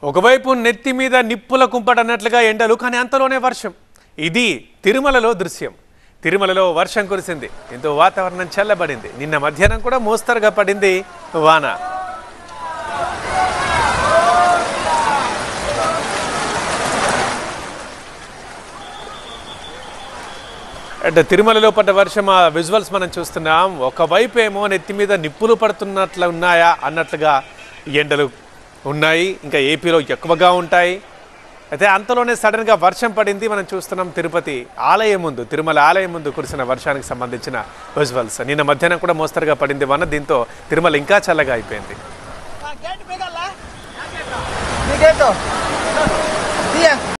ఒకవైపు నెత్తి మీద నిప్పుల కుంపటన్నట్లుగా ఎండలు కానీ అంతలోనే వర్షం ఇది తిరుమలలో దృశ్యం తిరుమలలో వర్షం కురిసింది ఎంతో వాతావరణం చల్లబడింది నిన్న మధ్యాహ్నం కూడా మోస్తరుగా పడింది వాన అంటే తిరుమలలో పడ్డ వర్షం ఆ విజువల్స్ మనం చూస్తున్నాం ఒకవైపు ఏమో నెత్తి మీద నిప్పులు పడుతున్నట్లు ఉన్నాయా అన్నట్లుగా ఎండలు ఉన్నాయి ఇంకా ఏపీలో ఎక్కువగా ఉంటాయి అయితే అంతలోనే సడన్గా వర్షం పడింది మనం చూస్తున్నాం తిరుపతి ఆలయం ముందు తిరుమల ఆలయం ముందు కురిసిన వర్షానికి సంబంధించిన విజువల్స్ నిన్న మధ్యాహ్నం కూడా మోస్తరుగా పడింది వన దీంతో తిరుమల ఇంకా చల్లగా అయిపోయింది గేట్ బిగల్లా ఈ గేట్ తీయ